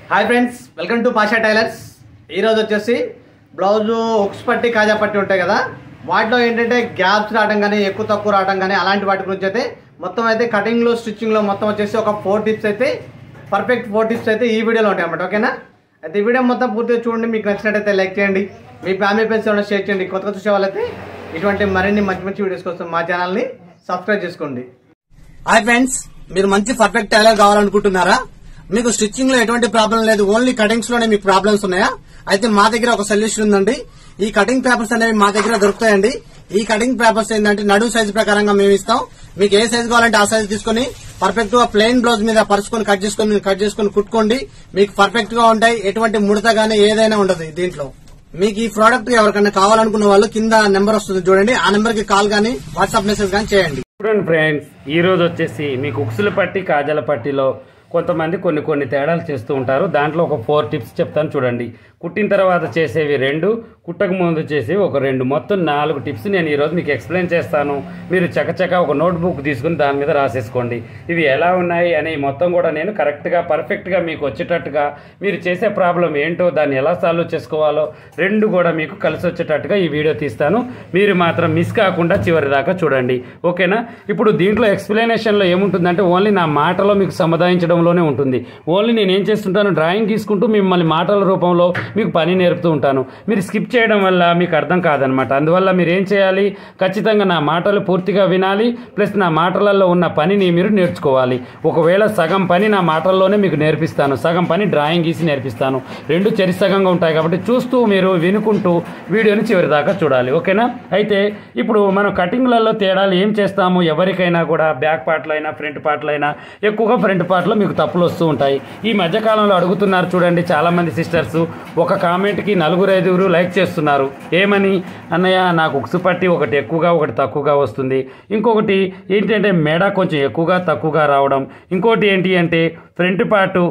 hi friends welcome to Pasha tailors ఈరోజు వచ్చేసి blouse ఉక్స్ పట్టి కాజా పట్టి ఉంటాయి కదా వాటిలో ఏంటంటే గ్యాప్స్ రావడం కానీ ఎక్కువ తక్కువ రావడం కానీ అలాంటి వాటి గురించి అయితే మొత్తం అయితే కటింగ్లో స్టిచ్చింగ్లో మొత్తం వచ్చేసి ఒక ఫోర్ టిప్స్ అయితే పర్ఫెక్ట్ ఫోర్ టిప్స్ అయితే ఈ వీడియోలో ఉంటాయి అన్నమాట ఓకేనా అయితే ఈ వీడియో మొత్తం పూర్తిగా చూడండి మీకు నచ్చినట్టయితే లైక్ చేయండి మీ ఫ్యామిలీ ఫ్రెండ్స్ ఏమైనా షేర్ చేయండి కొత్తగా చూసే వాళ్ళైతే ఇటువంటి మరిన్ని మంచి మంచి వీడియోస్ కోసం మా ఛానల్ని సబ్స్క్రైబ్ చేసుకోండి హాయ్ ఫ్రెండ్స్ మీరు మంచి పర్ఫెక్ట్ టైలర్ కావాలనుకుంటున్నారా మీకు స్టిచ్చింగ్ లో ఎటువంటి ప్రాబ్లం లేదు ఓన్లీ కటింగ్స్ లోనే మీకు ప్రాబ్లమ్స్ ఉన్నాయా అయితే మా దగ్గర ఒక సొల్యూషన్ ఉందండి ఈ కటింగ్ పేపర్స్ అనేవి మా దగ్గర దొరుకుతాయండి ఈ కటింగ్ పేపర్స్ ఏంటంటే నడు సైజ్ ప్రకారంగా మేము ఇస్తాం మీకు ఏ సైజ్ కావాలంటే ఆ సైజ్ తీసుకొని పర్ఫెక్ట్ గా ప్లెయిన్ బ్లౌజ్ మీద పరుచుకొని కట్ చేసుకొని కట్ చేసుకొని కుట్టుకోండి మీకు పర్ఫెక్ట్ గా ఉంటాయి ఎటువంటి ముడత గానీ ఏదైనా ఉండదు దీంట్లో మీకు ఈ ప్రోడక్ట్ ఎవరికైనా కావాలనుకున్న వాళ్ళు కింద నెంబర్ వస్తుంది చూడండి ఆ నెంబర్ కి కాల్ గానీ వాట్సాప్ మెసేజ్ గానీ చేయండి చూడండి ఫ్రెండ్స్ ఈ రోజు వచ్చేసి మీకు ఉక్సుల పట్టి కాజల పట్టిలో కొంతమంది కొన్ని కొన్ని తేడాలు చేస్తూ ఉంటారు దాంట్లో ఒక ఫోర్ టిప్స్ చెప్తాను చూడండి కుట్టిన తర్వాత చేసేవి రెండు కుట్టక ముందు చేసేవి ఒక రెండు మొత్తం నాలుగు టిప్స్ నేను ఈరోజు మీకు ఎక్స్ప్లెయిన్ చేస్తాను మీరు చకచక ఒక నోట్బుక్ తీసుకుని దాని మీద రాసేసుకోండి ఇవి ఎలా ఉన్నాయి అని మొత్తం కూడా నేను కరెక్ట్గా పర్ఫెక్ట్గా మీకు వచ్చేటట్టుగా మీరు చేసే ప్రాబ్లం ఏంటో దాన్ని ఎలా సాల్వ్ చేసుకోవాలో రెండు కూడా మీకు కలిసి వచ్చేటట్టుగా ఈ వీడియో తీస్తాను మీరు మాత్రం మిస్ కాకుండా చివరి దాకా చూడండి ఓకేనా ఇప్పుడు దీంట్లో ఎక్స్ప్లెనేషన్లో ఏముంటుందంటే ఓన్లీ నా మాటలో మీకు సముదాయించడంలోనే ఉంటుంది ఓన్లీ నేను ఏం చేస్తుంటాను డ్రాయింగ్ తీసుకుంటూ మిమ్మల్ని మాటల రూపంలో మీకు పని నేర్పుతూ ఉంటాను మీరు స్కిప్ చేయడం వల్ల మీకు అర్థం కాదనమాట అందువల్ల మీరు ఏం చేయాలి ఖచ్చితంగా నా మాటలు పూర్తిగా వినాలి ప్లస్ నా మాటలలో ఉన్న పనిని మీరు నేర్చుకోవాలి ఒకవేళ సగం పని నా మాటల్లోనే మీకు నేర్పిస్తాను సగం పని డ్రాయింగ్ గీసి నేర్పిస్తాను రెండు చెరిసగంగా ఉంటాయి కాబట్టి చూస్తూ మీరు వినుకుంటూ వీడియోని చివరి దాకా చూడాలి ఓకేనా అయితే ఇప్పుడు మనం కటింగ్లలో తేడాలు ఏం చేస్తాము ఎవరికైనా కూడా బ్యాక్ పార్ట్లో అయినా ఫ్రంట్ పార్ట్లో అయినా ఎక్కువగా ఫ్రంట్ పార్ట్లో మీకు తప్పులు వస్తూ ఉంటాయి ఈ మధ్యకాలంలో అడుగుతున్నారు చూడండి చాలామంది సిస్టర్స్ ఒక కామెంట్కి నలుగురు ఐదుగురు లైక్ చేస్తున్నారు ఏమని అన్నయ్య నాకు ఉక్సు పట్టి ఒకటి ఎక్కువగా ఒకటి తక్కువగా వస్తుంది ఇంకొకటి ఏంటంటే మెడ కొంచెం ఎక్కువగా తక్కువగా రావడం ఇంకోటి ఏంటి అంటే ఫ్రంట్ పార్టు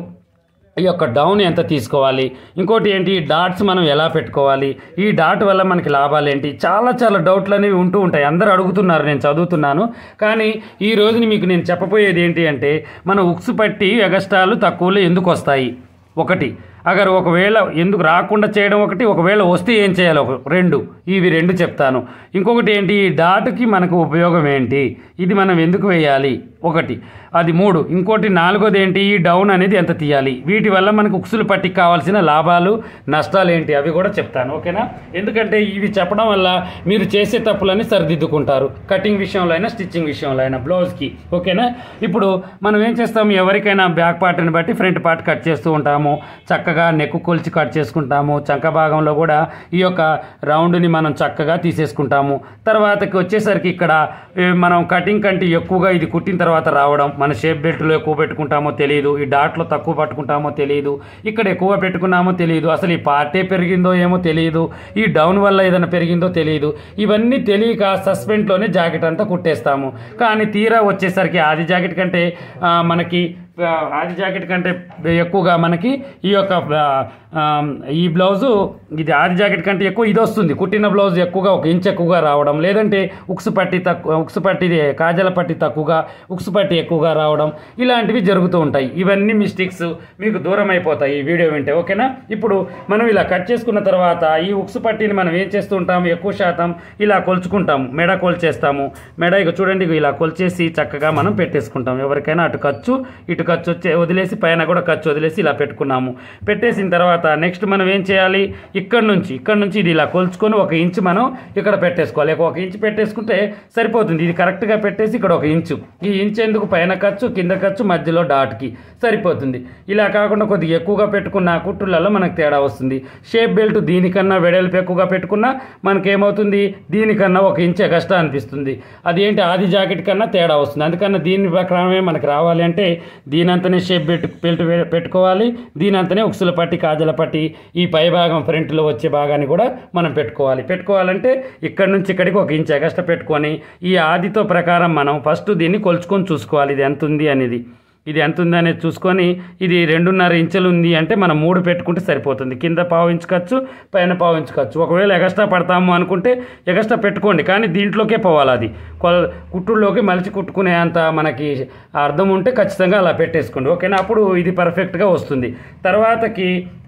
ఈ యొక్క డౌన్ ఎంత తీసుకోవాలి ఇంకోటి ఏంటి డాట్స్ మనం ఎలా పెట్టుకోవాలి ఈ డాట్ వల్ల మనకి లాభాలు ఏంటి చాలా చాలా డౌట్లు అనేవి ఉంటూ ఉంటాయి అందరూ అడుగుతున్నారు నేను చదువుతున్నాను కానీ ఈ రోజుని మీకు నేను చెప్పబోయేది ఏంటి అంటే మన ఉక్సు పట్టి ఎగస్టాలు తక్కువలో ఎందుకు వస్తాయి ఒకటి అగర్ ఒకవేళ ఎందుకు రాకుండా చేయడం ఒకటి ఒకవేళ వస్తే ఏం చేయాలి ఒక రెండు ఇవి రెండు చెప్తాను ఇంకొకటి ఏంటి ఈ డాట్కి మనకు ఉపయోగం ఏంటి ఇది మనం ఎందుకు వేయాలి ఒకటి అది మూడు ఇంకోటి నాలుగోది ఏంటి ఈ డౌన్ అనేది ఎంత తీయాలి వీటి వల్ల మనకు ఉక్సులు పట్టికి కావాల్సిన లాభాలు నష్టాలు ఏంటి అవి కూడా చెప్తాను ఓకేనా ఎందుకంటే ఇవి చెప్పడం వల్ల మీరు చేసే తప్పులన్నీ సరిదిద్దుకుంటారు కటింగ్ విషయంలో అయినా స్టిచ్చింగ్ విషయంలో అయినా బ్లౌజ్కి ఓకేనా ఇప్పుడు మనం ఏం చేస్తాము ఎవరికైనా బ్యాక్ పార్ట్ని బట్టి ఫ్రంట్ పార్ట్ కట్ చేస్తూ ఉంటాము చక్కగా నెక్ కొలిచి కట్ చేసుకుంటాము చంక భాగంలో కూడా ఈ యొక్క రౌండ్ని మనం చక్కగా తీసేసుకుంటాము తర్వాతకి వచ్చేసరికి ఇక్కడ ఏ, మనం కటింగ్ కంటే ఎక్కువగా ఇది కుట్టిన తర్వాత రావడం మన షేప్ బెల్ట్లో ఎక్కువ పెట్టుకుంటామో తెలియదు ఈ డాట్లో తక్కువ పట్టుకుంటామో తెలియదు ఇక్కడ ఎక్కువ పెట్టుకున్నామో తెలియదు అసలు ఈ పార్టే పెరిగిందో ఏమో తెలియదు ఈ డౌన్ వల్ల ఏదైనా పెరిగిందో తెలియదు ఇవన్నీ తెలియక సస్పెండ్లోనే జాకెట్ అంతా కుట్టేస్తాము కానీ తీరా వచ్చేసరికి ఆది జాకెట్ కంటే ఆ, మనకి ఆ, ఆది జాకెట్ కంటే ఎక్కువగా మనకి ఈ యొక్క ఆ, ఆ, ఈ బ్లౌజు ఇది ఆది జాకెట్ కంటే ఎక్కువ ఇది వస్తుంది కుట్టిన బ్లౌజ్ ఎక్కువగా ఒక ఇంచ్ ఎక్కువగా రావడం లేదంటే ఉక్సు పట్టి తక్కువ ఉక్సు పట్టి కాజల పట్టి తక్కువగా ఉక్సు పట్టి ఎక్కువగా రావడం ఇలాంటివి జరుగుతూ ఉంటాయి ఇవన్నీ మిస్టేక్స్ మీకు దూరం అయిపోతాయి ఈ వీడియో వింటే ఓకేనా ఇప్పుడు మనం ఇలా కట్ చేసుకున్న తర్వాత ఈ ఉక్సు పట్టిని మనం ఏం చేస్తూ ఉంటాము ఎక్కువ శాతం ఇలా కొలుచుకుంటాము మెడ కొలిచేస్తాము మెడ ఇక చూడండి ఇక ఇలా కొలిచేసి చక్కగా మనం పెట్టేసుకుంటాం ఎవరికైనా అటు ఖర్చు ఇటు ఖర్చు వచ్చే వదిలేసి పైన కూడా ఖర్చు వదిలేసి ఇలా పెట్టుకున్నాము పెట్టేసిన తర్వాత నెక్స్ట్ మనం ఏం చేయాలి ఇక్కడ నుంచి ఇక్కడ నుంచి ఇది ఇలా కొలుచుకొని ఒక ఇంచు మనం ఇక్కడ పెట్టేసుకోవాలి ఒక ఇంచు పెట్టేసుకుంటే సరిపోతుంది ఇది కరెక్ట్గా పెట్టేసి ఇక్కడ ఒక ఇంచు ఈ ఇంచు ఎందుకు పైన ఖర్చు కింద ఖర్చు మధ్యలో డాట్కి సరిపోతుంది ఇలా కాకుండా కొద్దిగా ఎక్కువగా పెట్టుకున్న కుట్టులలో మనకు తేడా వస్తుంది షేప్ బెల్ట్ దీనికన్నా వెడల్పు ఎక్కువగా పెట్టుకున్నా మనకేమవుతుంది దీనికన్నా ఒక ఇంచు ఎగస్ట్రా అనిపిస్తుంది అదేంటి ఆది జాకెట్ కన్నా తేడా వస్తుంది అందుకన్నా దీని ప్రకారమే మనకు రావాలి అంటే దీనంతనే షేప్ బెల్ట్ బెల్ట్ వే- పెట్టుకోవాలి దీనంతనే ఉక్సుల పట్టి కాజల పట్టి ఈ పై భాగం ఫ్రంట్లో వచ్చే భాగాన్ని కూడా మనం పెట్టుకోవాలి పెట్టుకోవాలంటే ఇక్కడ నుంచి ఇక్కడికి ఒక ఇంచ్ ఎగస్ట్రా పెట్టుకొని ఈ ఆదితో ప్రకారం మనం ఫస్ట్ దీన్ని కొలుచుకొని చూసుకోవాలి ఇది ఎంత ఉంది అనేది ఇది ఎంత ఉందనేది చూసుకొని ఇది రెండున్నర ఇంచులు ఉంది అంటే మనం మూడు పెట్టుకుంటే సరిపోతుంది కింద పావు ఇంచు ఖర్చు పైన పావు ఇంచు ఖర్చు ఒకవేళ ఎగస్ట్రా పడతాము అనుకుంటే ఎగస్ట్రా పెట్టుకోండి కానీ దీంట్లోకే పోవాలి అది కొల కుట్టుల్లోకి మలిచి కుట్టుకునే అంత మనకి అర్థం ఉంటే ఖచ్చితంగా అలా పెట్టేసుకోండి ఓకేనా అప్పుడు ఇది పర్ఫెక్ట్గా వస్తుంది తర్వాతకి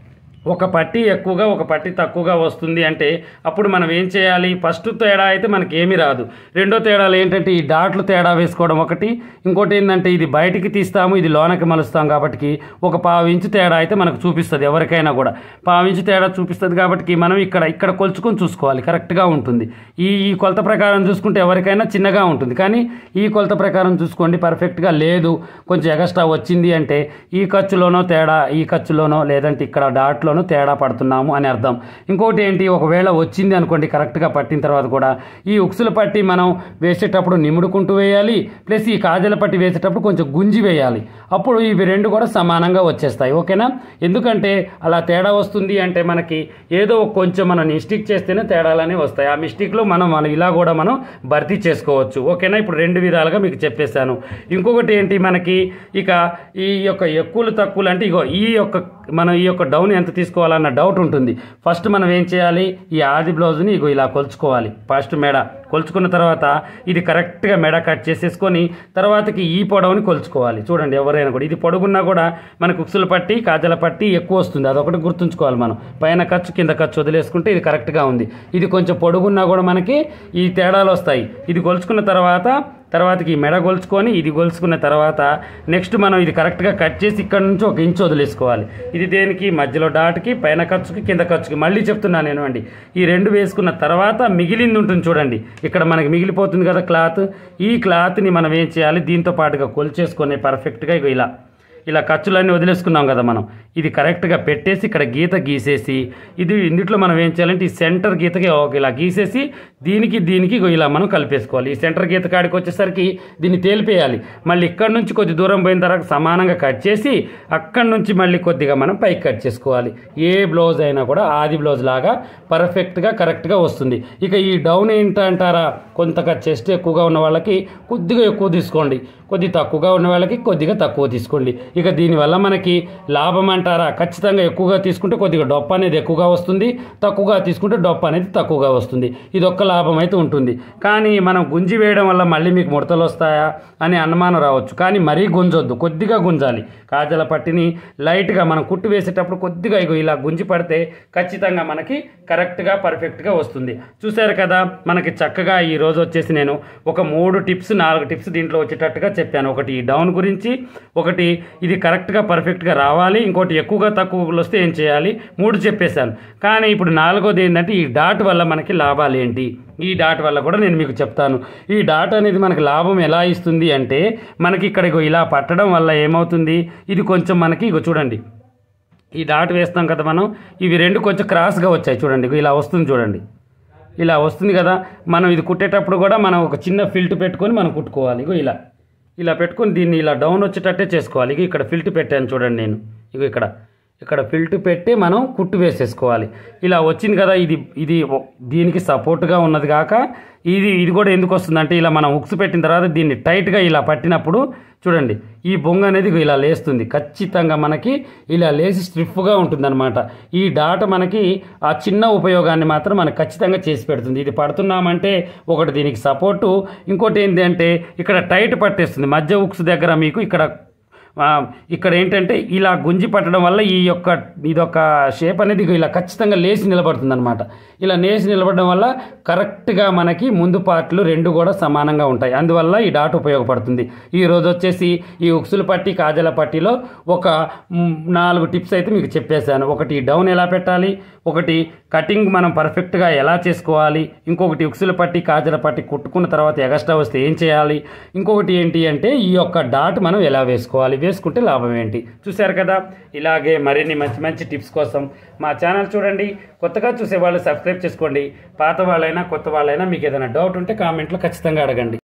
ఒక పట్టి ఎక్కువగా ఒక పట్టి తక్కువగా వస్తుంది అంటే అప్పుడు మనం ఏం చేయాలి ఫస్ట్ తేడా అయితే మనకి ఏమీ రాదు రెండో తేడాలు ఏంటంటే ఈ డాట్లు తేడా వేసుకోవడం ఒకటి ఇంకోటి ఏంటంటే ఇది బయటికి తీస్తాము ఇది లోనకి మలుస్తాం కాబట్టి ఒక పావు ఇంచు తేడా అయితే మనకు చూపిస్తుంది ఎవరికైనా కూడా పావు ఇంచు తేడా చూపిస్తుంది కాబట్టి మనం ఇక్కడ ఇక్కడ కొలుచుకొని చూసుకోవాలి కరెక్ట్గా ఉంటుంది ఈ ఈ కొలత ప్రకారం చూసుకుంటే ఎవరికైనా చిన్నగా ఉంటుంది కానీ ఈ కొలత ప్రకారం చూసుకోండి పర్ఫెక్ట్గా లేదు కొంచెం ఎగస్ట్రా వచ్చింది అంటే ఈ ఖర్చులోనో తేడా ఈ ఖర్చులోనో లేదంటే ఇక్కడ డాట్లోనో తేడా పడుతున్నాము అని అర్థం ఇంకోటి ఏంటి ఒకవేళ వచ్చింది అనుకోండి కరెక్ట్గా పట్టిన తర్వాత కూడా ఈ ఉక్సుల పట్టి మనం వేసేటప్పుడు నిముడుకుంటూ వేయాలి ప్లస్ ఈ కాజల పట్టి వేసేటప్పుడు కొంచెం గుంజి వేయాలి అప్పుడు ఇవి రెండు కూడా సమానంగా వచ్చేస్తాయి ఓకేనా ఎందుకంటే అలా తేడా వస్తుంది అంటే మనకి ఏదో ఒక కొంచెం మనం మిస్టేక్ చేస్తేనే తేడాలనే వస్తాయి ఆ మిస్టేక్లో మనం మనం ఇలా కూడా మనం భర్తీ చేసుకోవచ్చు ఓకేనా ఇప్పుడు రెండు విధాలుగా మీకు చెప్పేశాను ఇంకొకటి ఏంటి మనకి ఇక ఈ యొక్క ఎక్కువలు తక్కువలు అంటే ఇగో ఈ యొక్క మనం ఈ యొక్క డౌన్ ఎంత తీసుకోవాలన్న డౌట్ ఉంటుంది ఫస్ట్ మనం ఏం చేయాలి ఈ ఆది బ్లౌజ్ని ఇగో ఇలా కొలుచుకోవాలి ఫస్ట్ మెడ కొలుచుకున్న తర్వాత ఇది కరెక్ట్గా మెడ కట్ చేసేసుకొని తర్వాతకి ఈ పొడవుని కొలుచుకోవాలి చూడండి ఎవరైనా కూడా ఇది పొడుగున్నా కూడా మనకు ఉక్సులు పట్టి కాజల పట్టి ఎక్కువ వస్తుంది అదొకటి గుర్తుంచుకోవాలి మనం పైన ఖర్చు కింద ఖర్చు వదిలేసుకుంటే ఇది కరెక్ట్గా ఉంది ఇది కొంచెం పొడుగున్నా కూడా మనకి ఈ తేడాలు వస్తాయి ఇది కొలుచుకున్న తర్వాత తర్వాతకి ఈ మెడ గొలుచుకొని ఇది గొలుచుకున్న తర్వాత నెక్స్ట్ మనం ఇది కరెక్ట్గా కట్ చేసి ఇక్కడ నుంచి ఒక ఇంచు వదిలేసుకోవాలి ఇది దేనికి మధ్యలో డాట్కి పైన ఖర్చుకి కింద ఖర్చుకి మళ్ళీ చెప్తున్నాను నేను అండి ఈ రెండు వేసుకున్న తర్వాత మిగిలింది ఉంటుంది చూడండి ఇక్కడ మనకి మిగిలిపోతుంది కదా క్లాత్ ఈ క్లాత్ని మనం ఏం చేయాలి దీంతో పాటుగా కొలిచేసుకొని పర్ఫెక్ట్గా ఇగో ఇలా ఇలా ఖర్చులన్నీ వదిలేసుకున్నాం కదా మనం ఇది కరెక్ట్గా పెట్టేసి ఇక్కడ గీత గీసేసి ఇది ఇందులో మనం ఏం చేయాలంటే ఈ సెంటర్ గీతకి ఒక ఇలా గీసేసి దీనికి దీనికి ఇగో ఇలా మనం కలిపేసుకోవాలి ఈ సెంటర్ గీత కాడికి వచ్చేసరికి దీన్ని తేలిపేయాలి మళ్ళీ ఇక్కడ నుంచి కొద్ది దూరం పోయిన తర్వాత సమానంగా కట్ చేసి అక్కడి నుంచి మళ్ళీ కొద్దిగా మనం పైకి కట్ చేసుకోవాలి ఏ బ్లౌజ్ అయినా కూడా ఆది బ్లౌజ్ లాగా పర్ఫెక్ట్గా కరెక్ట్గా వస్తుంది ఇక ఈ డౌన్ ఏంటంటారా కొంతగా చెస్ట్ ఎక్కువగా ఉన్న వాళ్ళకి కొద్దిగా ఎక్కువ తీసుకోండి కొద్ది తక్కువగా ఉన్న వాళ్ళకి కొద్దిగా తక్కువ తీసుకోండి ఇక దీనివల్ల మనకి లాభం అంటారా ఖచ్చితంగా ఎక్కువగా తీసుకుంటే కొద్దిగా డొప్ప అనేది ఎక్కువగా వస్తుంది తక్కువగా తీసుకుంటే డొప్ప అనేది తక్కువగా వస్తుంది ఇది ఒక్క లాభం అయితే ఉంటుంది కానీ మనం గుంజి వేయడం వల్ల మళ్ళీ మీకు ముడతలు వస్తాయా అని అనుమానం రావచ్చు కానీ మరీ గుంజొద్దు కొద్దిగా గుంజాలి కాజల పట్టిని లైట్గా మనం కుట్టు వేసేటప్పుడు కొద్దిగా ఇగో ఇలా గుంజి పడితే ఖచ్చితంగా మనకి కరెక్ట్గా పర్ఫెక్ట్గా వస్తుంది చూశారు కదా మనకి చక్కగా ఈ రోజు వచ్చేసి నేను ఒక మూడు టిప్స్ నాలుగు టిప్స్ దీంట్లో వచ్చేటట్టుగా చెప్పాను ఒకటి ఈ డౌన్ గురించి ఒకటి ఇది కరెక్ట్గా పర్ఫెక్ట్గా రావాలి ఇంకోటి ఎక్కువగా తక్కువలు వస్తే ఏం చేయాలి మూడు చెప్పేశాను కానీ ఇప్పుడు నాలుగోది ఏంటంటే ఈ డాట్ వల్ల మనకి లాభాలు ఏంటి ఈ డాట్ వల్ల కూడా నేను మీకు చెప్తాను ఈ డాట్ అనేది మనకి లాభం ఎలా ఇస్తుంది అంటే మనకి ఇక్కడ ఇగో ఇలా పట్టడం వల్ల ఏమవుతుంది ఇది కొంచెం మనకి ఇగో చూడండి ఈ డాట్ వేస్తాం కదా మనం ఇవి రెండు కొంచెం క్రాస్గా వచ్చాయి చూడండి ఇగో ఇలా వస్తుంది చూడండి ఇలా వస్తుంది కదా మనం ఇది కుట్టేటప్పుడు కూడా మనం ఒక చిన్న ఫిల్ట్ పెట్టుకొని మనం కుట్టుకోవాలి ఇగో ఇలా ఇలా పెట్టుకొని దీన్ని ఇలా డౌన్ వచ్చేటట్టే చేసుకోవాలి ఇగో ఇక్కడ ఫిల్ట్ పెట్టాను చూడండి నేను ఇగో ఇక్కడ ఇక్కడ ఫిల్ట్ పెట్టి మనం కుట్టు వేసేసుకోవాలి ఇలా వచ్చింది కదా ఇది ఇది ఒ- దీనికి సపోర్ట్గా ఉన్నది కాక ఇది ఇది కూడా ఎందుకు వస్తుంది అంటే ఇలా మనం ఉక్స్ పెట్టిన తర్వాత దీన్ని టైట్గా ఇలా పట్టినప్పుడు చూడండి ఈ బొంగ అనేది ఇగో ఇలా లేస్తుంది ఖచ్చితంగా మనకి ఇలా లేసి స్ట్రిఫ్గా ఉంటుందన్నమాట ఈ డాట మనకి ఆ చిన్న ఉపయోగాన్ని మాత్రం మనకు ఖచ్చితంగా చేసి పెడుతుంది ఇది పడుతున్నామంటే ఒకటి దీనికి సపోర్టు ఇంకోటి ఏంటి అంటే ఇక్కడ టైట్ పట్టేస్తుంది మధ్య ఉక్స్ దగ్గర మీకు ఇక్కడ ఆ, ఇక్కడ ఏంటంటే ఇలా గుంజి పట్టడం వల్ల ఈ యొక్క ఇదొక షేప్ అనేది ఇగో ఇలా ఖచ్చితంగా లేచి నిలబడుతుంది అనమాట ఇలా లేచి నిలబడడం వల్ల కరెక్ట్గా మనకి ముందు పార్ట్లు రెండు కూడా సమానంగా ఉంటాయి అందువల్ల ఈ డాట్ ఉపయోగపడుతుంది ఈ రోజు వచ్చేసి ఈ ఉక్సుల పట్టి కాజల పట్టిలో ఒక మ్, నాలుగు టిప్స్ అయితే మీకు చెప్పేశాను ఒకటి డౌన్ ఎలా పెట్టాలి ఒకటి కటింగ్ మనం పర్ఫెక్ట్గా ఎలా చేసుకోవాలి ఇంకొకటి ఉక్సుల పట్టి కాజల పట్టి కుట్టుకున్న తర్వాత ఎగస్ట్రా వస్తే ఏం చేయాలి ఇంకొకటి ఏంటి అంటే ఈ యొక్క డాట్ మనం ఎలా వేసుకోవాలి వేసుకుంటే లాభం ఏంటి చూశారు కదా ఇలాగే మరిన్ని మంచి మంచి టిప్స్ కోసం మా ఛానల్ చూడండి కొత్తగా చూసే వాళ్ళు సబ్స్క్రైబ్ చేసుకోండి పాత వాళ్ళైనా కొత్త వాళ్ళైనా మీకు ఏదైనా డౌట్ ఉంటే కామెంట్లో ఖచ్చితంగా అడగండి